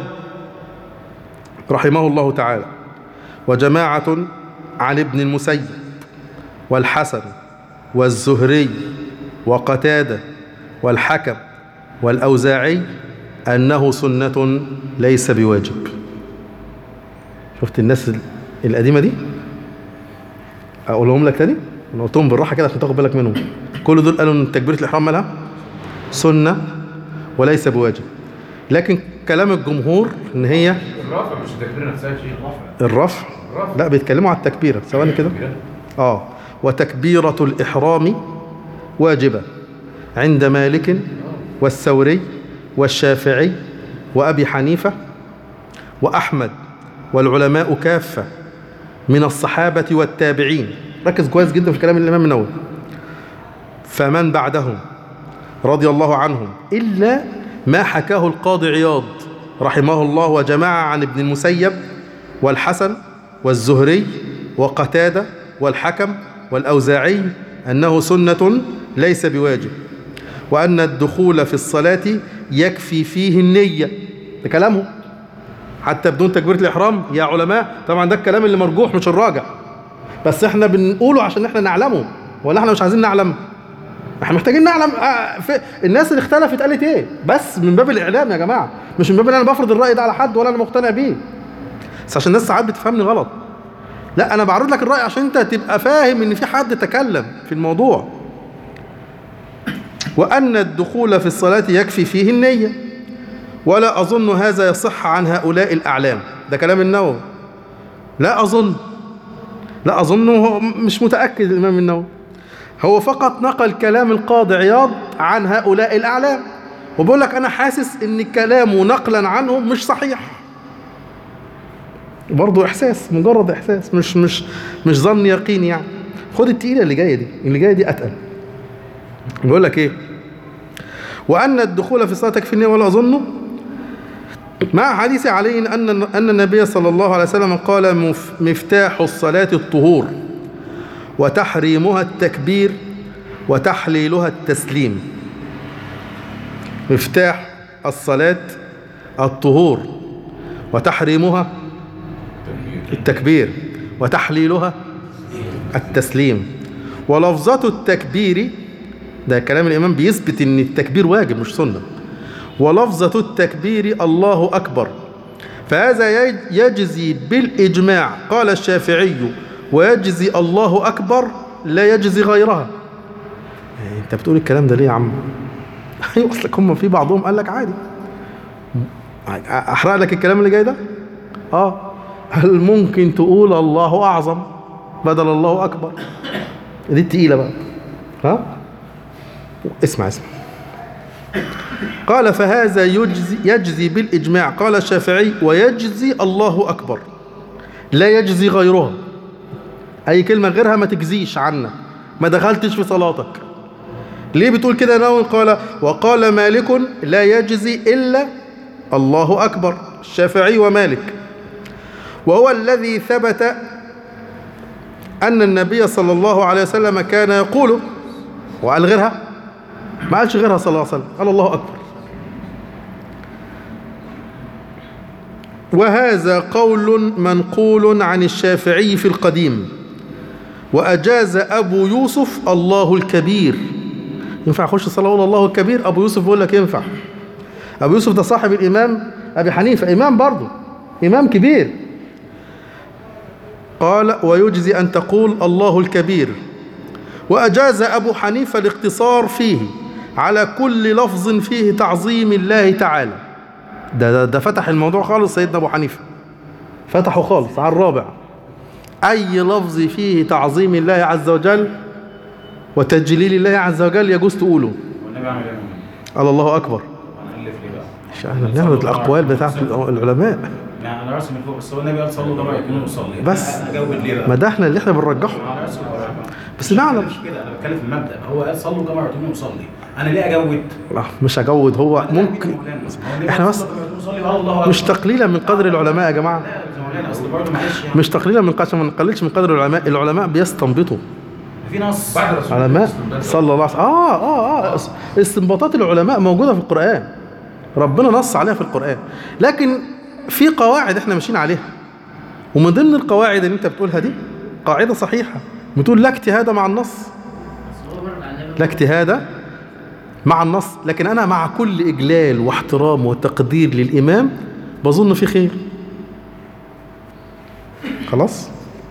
رحمه الله تعالى وجماعة عن ابن المسيب والحسن والزهري وقتادة والحكم والأوزاعي أنه سنة ليس بواجب شفت الناس القديمة دي أقولهم لك تاني أنا قلتهم بالراحة كده عشان تاخد بالك منهم كل دول قالوا إن تكبيرة الإحرام مالها سنة وليس بواجب لكن كلام الجمهور إن هي الرافع مش التكبيره نفسها يا شيخ الرفع لا بيتكلموا على التكبيرة ثواني كده آه وتكبيرة الإحرام واجبة عند مالك والثوري والشافعي وأبي حنيفة وأحمد والعلماء كافة من الصحابة والتابعين ركز كويس جدا في كلام الإمام النووي فمن بعدهم رضي الله عنهم إلا ما حكاه القاضي عياض رحمه الله وجماعة عن ابن المسيب والحسن والزهري وقتادة والحكم والأوزاعي أنه سنة ليس بواجب وأن الدخول في الصلاة يكفي فيه النية ده كلامه حتى بدون تكبيرة الإحرام يا علماء طبعا ده الكلام اللي مرجوح مش الراجع بس احنا بنقوله عشان احنا نعلمه ولا احنا مش عايزين نعلم احنا محتاجين نعلم آه، في الناس اللي اختلفت قالت ايه بس من باب الاعلام يا جماعه مش من باب ان انا بفرض الراي ده على حد ولا انا مقتنع بيه بس عشان الناس ساعات بتفهمني غلط لا انا بعرض لك الراي عشان انت تبقى فاهم ان في حد تكلم في الموضوع وان الدخول في الصلاه يكفي فيه النيه ولا اظن هذا يصح عن هؤلاء الاعلام ده كلام النووي لا اظن لا اظن هو مش متاكد الامام النووي هو فقط نقل كلام القاضي عياض عن هؤلاء الاعلام وبيقول لك انا حاسس ان كلامه نقلا عنهم مش صحيح برضه احساس مجرد احساس مش مش مش ظن يقين يعني خد التقيله اللي جايه دي اللي جايه دي اتقل بيقول لك ايه وان الدخول في الصلاه تكفي النية ولا اظنه مع حديث علي ان ان النبي صلى الله عليه وسلم قال مف- مفتاح الصلاه الطهور وتحريمها التكبير وتحليلها التسليم مفتاح الصلاه الطهور وتحريمها التكبير وتحليلها التسليم ولفظة التكبير ده كلام الإمام بيثبت إن التكبير واجب مش سنة ولفظة التكبير الله أكبر فهذا يج- يجزي بالإجماع قال الشافعي ويجزي الله أكبر لا يجزي غيرها يعني أنت بتقول الكلام ده ليه يا عم؟ أيوة أصلك هم في بعضهم قال لك عادي أحرق لك الكلام اللي جاي ده؟ آه هل ممكن تقول الله أعظم بدل الله أكبر دي التقيلة بقى ها اسمع اسمع قال فهذا يجزي, يجزي بالإجماع قال الشافعي ويجزي الله أكبر لا يجزي غيرها أي كلمة غيرها ما تجزيش عنك ما دخلتش في صلاتك ليه بتقول كده نووي قال وقال مالك لا يجزي إلا الله أكبر الشافعي ومالك وهو الذي ثبت أن النبي صلى الله عليه وسلم كان يقول وقال غيرها ما قالش غيرها صلى الله عليه وسلم قال الله أكبر وهذا قول منقول عن الشافعي في القديم وأجاز أبو يوسف الله الكبير ينفع أخش الصلاة أقول الله الكبير أبو يوسف بيقول لك ينفع أبو يوسف ده صاحب الإمام أبي حنيفة إمام برضه إمام كبير قال ويجزي أن تقول الله الكبير وأجاز أبو حنيفة الاقتصار فيه على كل لفظ فيه تعظيم الله تعالى ده, ده, ده فتح الموضوع خالص سيدنا أبو حنيفة فتحه خالص على الرابع أي لفظ فيه تعظيم الله عز وجل وتجليل الله عز وجل يجوز تقوله والنبي عمل ايه يا مولانا؟ قال الله أكبر هنألف ليه بقى؟ مش احنا بنعرض الأقوال بتاعت العلماء يعني انا راسي من فوق بس هو النبي قال صلوا كما يكونوا يصلي بس. انا اجاوب ليه بقى؟ ما ده احنا اللي احنا بنرجحه على راسي ولا لا؟ بس نعلم مش كده انا بتكلم في المبدا هو قال صلوا كما يكونوا يصلي انا ليه اجود؟ لا، مش هجود هو ممكن احنا بس مش تقليلا من قدر العلماء يا جماعة مولانا اصل برضه معلش يعني مش تقليلا من قدر ما نقللش من قدر العلماء العلماء بيستنبطوا في نص بعد رسول الله علماء استنباط. صلى الله عليه وسلم اه اه اه استنباطات العلماء موجودة في القرآن ربنا نص عليها في القرآن لكن في قواعد احنا ماشيين عليها ومن ضمن القواعد اللي انت بتقولها دي قاعدة صحيحة بتقول لا اجتهاد مع النص بس هو برضه على النبي لا اجتهاد مع النص لكن أنا مع كل إجلال واحترام وتقدير للإمام بظن في خير خلاص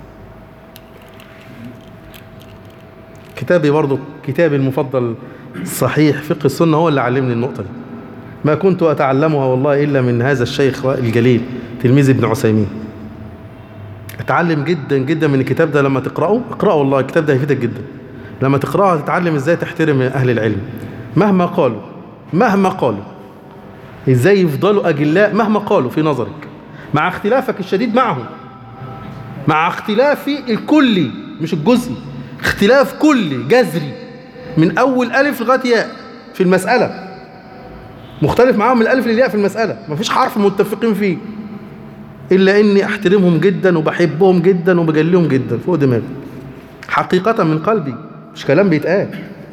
كتابي برضو كتابي المفضل صحيح فقه السنة هو اللي علمني النقطة دي ما كنت أتعلمها والله إلا من هذا الشيخ الجليل تلميذ ابن عثيمين اتعلم جدا جدا من الكتاب ده لما تقرأه اقرأه والله الكتاب ده هيفيدك جدا لما تقرأه تتعلم ازاي تحترم أهل العلم مهما قالوا مهما قالوا ازاي يفضلوا أجلاء مهما قالوا في نظرك مع اختلافك الشديد معهم مع اختلافي الكلي مش الجزئي اختلاف كلي جذري من أول ألف لغاية ياء في المسألة مختلف معاهم من الألف للياء في المسألة مفيش حرف متفقين فيه إلا إني أحترمهم جدا وبحبهم جدا وبجليهم جدا فوق دماغي حقيقة من قلبي مش كلام بيتقال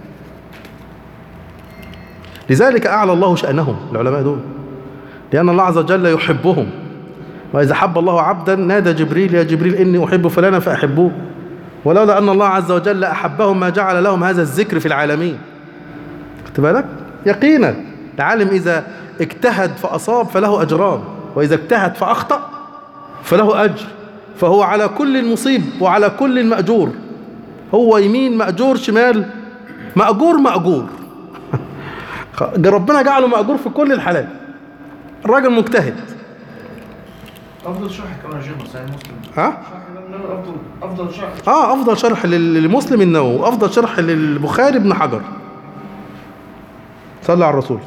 لذلك أعلى الله شأنهم العلماء دول لأن الله عز وجل يحبهم وإذا حب الله عبدا نادى جبريل يا جبريل إني أحب فلانا فأحبوه ولولا أن الله عز وجل أحبهم ما جعل لهم هذا الذكر في العالمين خدت بالك يقينا العالم إذا اجتهد فأصاب فله أجران وإذا اجتهد فأخطأ فله أجر فهو على كل المصيب وعلى كل المأجور هو يمين مأجور شمال مأجور مأجور ربنا جعله مأجور في كل الحالات الراجل مجتهد افضل شرح كمان يا شيخ صحيح مسلم ها شرح الإمام النووي افضل افضل شرح اه افضل شرح لل- لمسلم النووي وافضل شرح للبخاري ابن حجر صلى على الرسول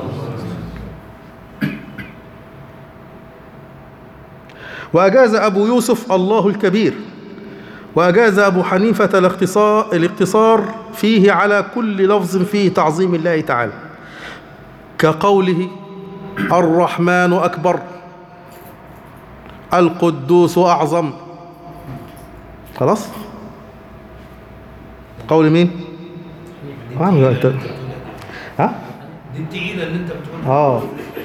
وأجاز أبو يوسف الله الكبير وأجاز أبو حنيفة الاختصار, الاقتصار فيه على كل لفظ فيه تعظيم الله تعالى كقوله الرحمن أكبر القدوس أعظم خلاص قول مين آه لا، أنت- ها دي التقيله اللي انت بتقولها اه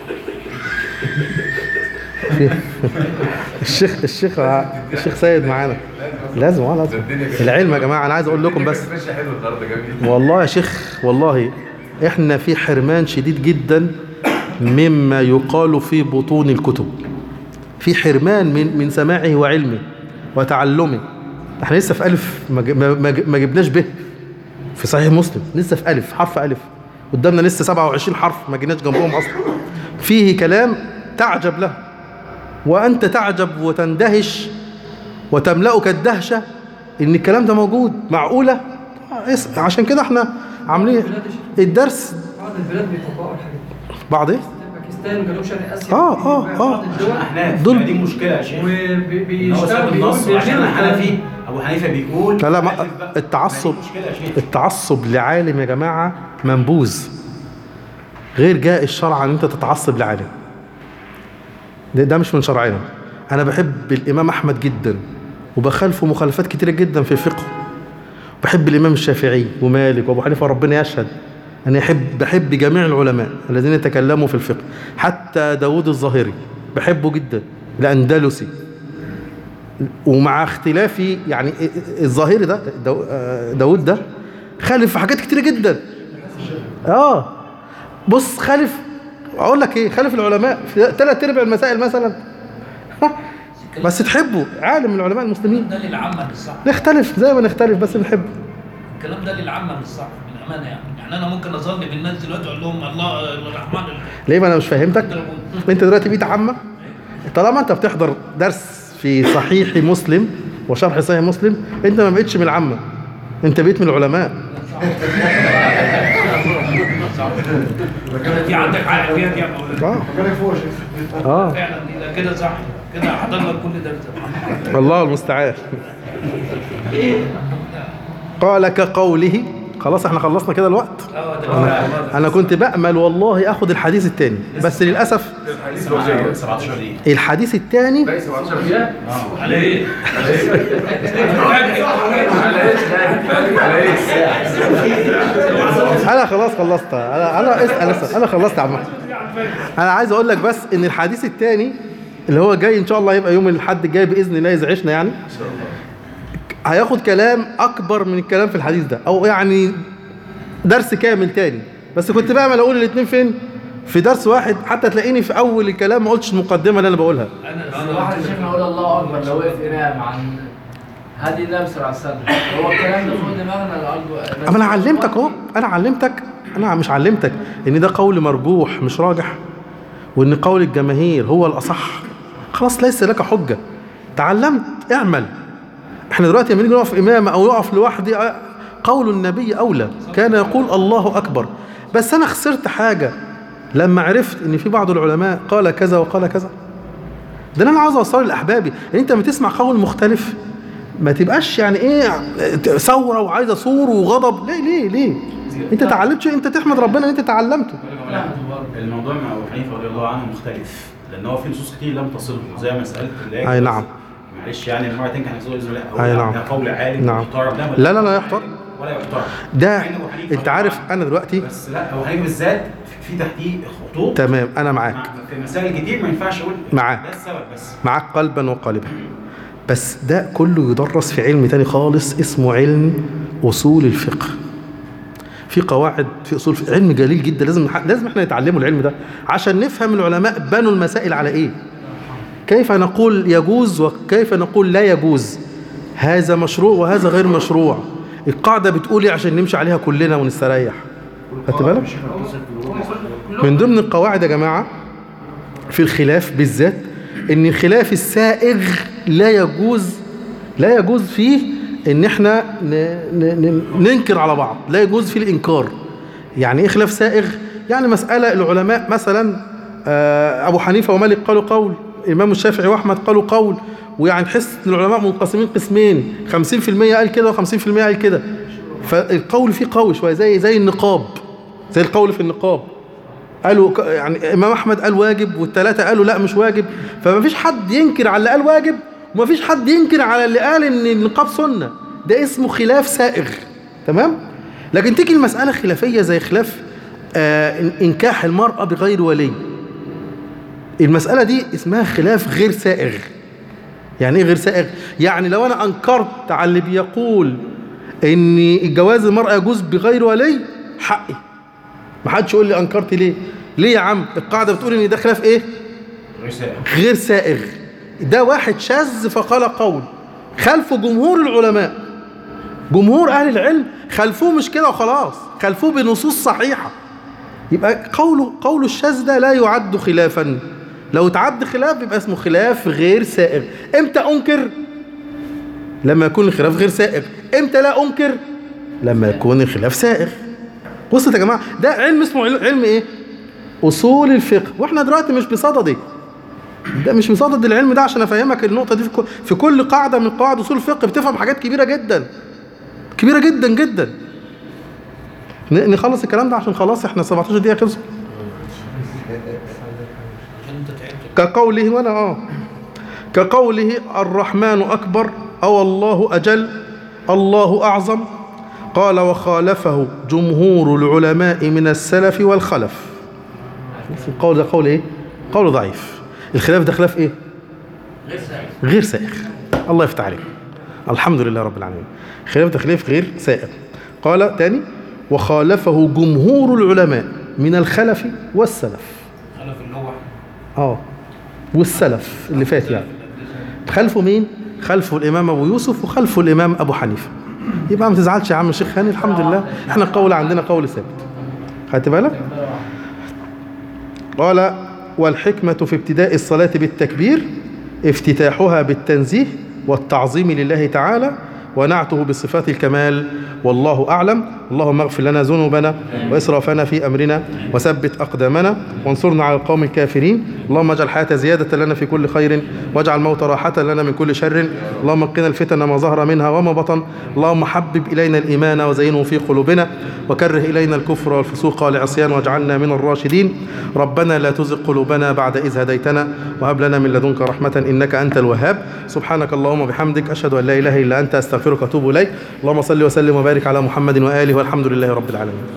الشيخ الشيخ الشيخ سيد معانا لازم اه لازم العلم يا جماعه انا عايز اقول لكم بس ماشي حلو النهارده جميل والله يا شيخ والله احنا في حرمان شديد جدا مما يقال في بطون الكتب في حرمان من من سماعه وعلمه وتعلمه احنا لسه في الف ما ج- ما- ما ج- ما جبناش به في صحيح مسلم لسه في الف حرف الف قدامنا لسه 27 حرف ما جيناش جنبهم اصلا فيه كلام تعجب له وانت تعجب وتندهش وتملأك الدهشه ان الكلام ده موجود معقوله آه، اس- عشان كده احنا عاملين الدرس بعض البلاد بيطبقوا الحاجات دي بعض ايه باكستان وجنوب شرق اسيا آه، آه، بعض آه. الدول احناف دول- دول دي مشكله يا شيخ إن هو ساب وبيشتغلوا النص عشان انا حنفي ابو حنيفه بيقول لا لا ما حنفي بقى. التعصب ما دي مشكله يا شيخ التعصب لعالم يا جماعة منبوذ غير جاء الشرع ان انت تتعصب لعالم ده, ده مش من شرعنا انا بحب الامام احمد جدا وبخالفه مخالفات كتيرة جدا في فقهه بحب الامام الشافعي ومالك وابو حنيفه ربنا يشهد انا احب بحب جميع العلماء الذين يتكلموا في الفقه حتى داود الظاهري بحبه جدا الاندلسي ومع اختلافي يعني الظاهري ده داو- آه، داود ده خالف في حاجات كتيرة جدا اه بص خالف اقول لك ايه خالف العلماء في ثلاث ارباع المسائل مثلا بس تحبه عالم من علماء المسلمين ده للعامه مش صح نختلف زي ما نختلف بس بنحبه الكلام ده للعامه مش صح بالامانه يعني يعني انا ممكن اظل بالناس دلوقتي اقول لهم الله الرحمن ليه ما انا مش فاهمتك انت دلوقتي بقيت عامه طالما انت بتحضر درس في صحيح مسلم وشرح صحيح مسلم انت ما بقتش من العامه انت بقيت من العلماء في عندك حق فيها دي يا مولانا اه مكانك فوق يا شيخ اه فعلا دي ده كده صح كده حضر لك كل ده الله المستعان قال كقوله خلاص احنا خلصنا كده الوقت اه ده انا كنت بأمل والله اخد الحديث الثاني بس للاسف 17 دقيقه الحديث الثاني باقي 17 دقيقة على ايه؟ انا خلاص خلصت انا انا اسال اسال انا خلصت يا عم أحمد. انا عايز اقول لك بس ان الحديث الثاني اللي هو جاي ان شاء الله هيبقى يوم الاحد الجاي باذن الله اذا عشنا يعني هياخد كلام اكبر من الكلام في الحديث ده او يعني درس كامل تاني بس كنت بعمل اقول الاثنين فين في درس واحد حتى تلاقيني في اول الكلام ما قلتش المقدمه اللي انا بقولها بس واحد شيخنا يقول الله اكبر لو وقف امام عن هدي النبي صلى الله عليه وسلم هو الكلام ده فوق دماغنا الارض اما انا علمتك اهو انا علمتك انا مش علمتك ان ده قول مرجوح مش راجح وان قول الجماهير هو الاصح خلاص ليس لك حجه تعلمت اعمل احنا دلوقتي لما نيجي نقف امام او يقف لوحدي اه، قول النبي اولى كان يقول الله اكبر بس انا خسرت حاجه لما عرفت ان في بعض العلماء قال كذا وقال كذا ده اللي انا عاوز اوصله لاحبابي ان انت لما تسمع قول مختلف ما تبقاش يعني ايه ثوره وعايز اثور وغضب ليه ليه ليه انت تعلمت شيء انت تحمد ربنا ان انت تعلمته الموضوع مع ابو حنيفه رضي الله عنه مختلف لان هو في نصوص كتير لم تصله زي مساله اللي هي أي نعم. معلش يعني المره تنجح نفسه باذن الله هو أي نعم. ده قول عالم نعم. محترم لا لا لا لا يحترم ولا يحترم ده مع إن أبو حنيفة انت عارف طبعاً- انا دلوقتي بس لا ابو حنيفه بالذات في تحقيق خطوط تمام انا معاك مع- في مسائل كتير ما ينفعش اقول معاك. ده السبب بس معاك قلبا وقالبا بس ده كله يدرس في علم تاني خالص اسمه علم أصول الفقه في قواعد في أصول في علم جليل جدا لازم لازم احنا نتعلمه العلم ده عشان نفهم العلماء بنوا المسائل على ايه كيف نقول يجوز وكيف نقول لا يجوز هذا مشروع وهذا غير مشروع القاعدة بتقول ايه عشان نمشي عليها كلنا ونستريح خدت بالك من ضمن القواعد يا جماعة في الخلاف بالذات ان الخلاف السائغ لا يجوز لا يجوز فيه ان احنا ن ن ن ننكر على بعض لا يجوز فيه الانكار يعني ايه خلاف سائغ يعني مسألة العلماء مثلا آه، ابو حنيفة ومالك قالوا قول الامام الشافعي واحمد قالوا قول ويعني تحس ان العلماء منقسمين قسمين 50% قال كده و50% قال كده فالقول فيه قوي شويه زي زي النقاب زي القول في النقاب قالوا ك- يعني امام احمد قال واجب والثلاثه قالوا لا مش واجب فما فيش حد ينكر على اللي قال واجب وما فيش حد ينكر على اللي قال ان النقاب سنه ده اسمه خلاف سائغ تمام لكن تيجي المساله خلافيه زي خلاف آه إن- انكاح المراه بغير ولي المساله دي اسمها خلاف غير سائغ يعني ايه غير سائغ يعني لو انا انكرت على اللي بيقول ان الجواز المرأة يجوز بغير ولي حقي ما حدش يقول لي انكرت ليه ليه يا عم القاعدة بتقول ان ده خلاف ايه غير سائغ غير سائغ ده واحد شاذ فقال قول خلفه جمهور العلماء جمهور اهل العلم خلفوه مش كده وخلاص خلفوه بنصوص صحيحة يبقى قوله قول الشاذ ده لا يعد خلافا لو تعد خلاف يبقى اسمه خلاف غير سائغ امتى انكر لما يكون الخلاف غير سائغ امتى لا انكر لما يكون الخلاف سائغ وصلت يا جماعه ده علم اسمه عل- علم ايه اصول الفقه واحنا دلوقتي مش بصدده ده مش بصدد العلم ده عشان افهمك النقطه دي في كل- في كل قاعده من قواعد اصول الفقه بتفهم حاجات كبيره جدا كبيره جدا جدا ن- نخلص الكلام ده عشان خلاص احنا 17 دقيقه خلصوا عشان انت تعبت كقوله وانا اه كقوله الرحمن اكبر او الله اجل الله اعظم قال وخالفه جمهور العلماء من السلف والخلف القول ده قول ايه قول ضعيف الخلاف ده خلاف ايه غير سائغ غير سائغ الله يفتح عليك الحمد لله رب العالمين خلاف ده خلاف غير سائغ قال تاني وخالفه جمهور العلماء من الخلف والسلف خلف اللي هو اه والسلف اللي فات يعني خلفه مين خلفه الامام ابو يوسف وخلفه الامام ابو حنيفه يبقى ما تزعلش يا عم الشيخ هاني الحمد لله احنا القول عندنا قول ثابت خدت بالك قال والحكمة في ابتداء الصلاة بالتكبير افتتاحها بالتنزيه والتعظيم لله تعالى ونعته بصفات الكمال والله أعلم اللهم اغفر لنا ذنوبنا وإسرافنا في أمرنا وثبت أقدامنا وانصرنا على القوم الكافرين اللهم اجعل الحياة زيادة لنا في كل خير واجعل الموت راحة لنا من كل شر اللهم قنا الفتن ما ظهر منها وما بطن اللهم حبب إلينا الإيمان وزينه في قلوبنا وكره إلينا الكفر والفسوق والعصيان واجعلنا من الراشدين ربنا لا تزغ قلوبنا بعد إذ هديتنا وهب لنا من لدنك رحمة إنك أنت الوهاب سبحانك اللهم وبحمدك أشهد أن لا إله إلا أنت أستغفرك وأتوب إليك اللهم صل وسلم وبارك على محمد وآله والحمد لله رب العالمين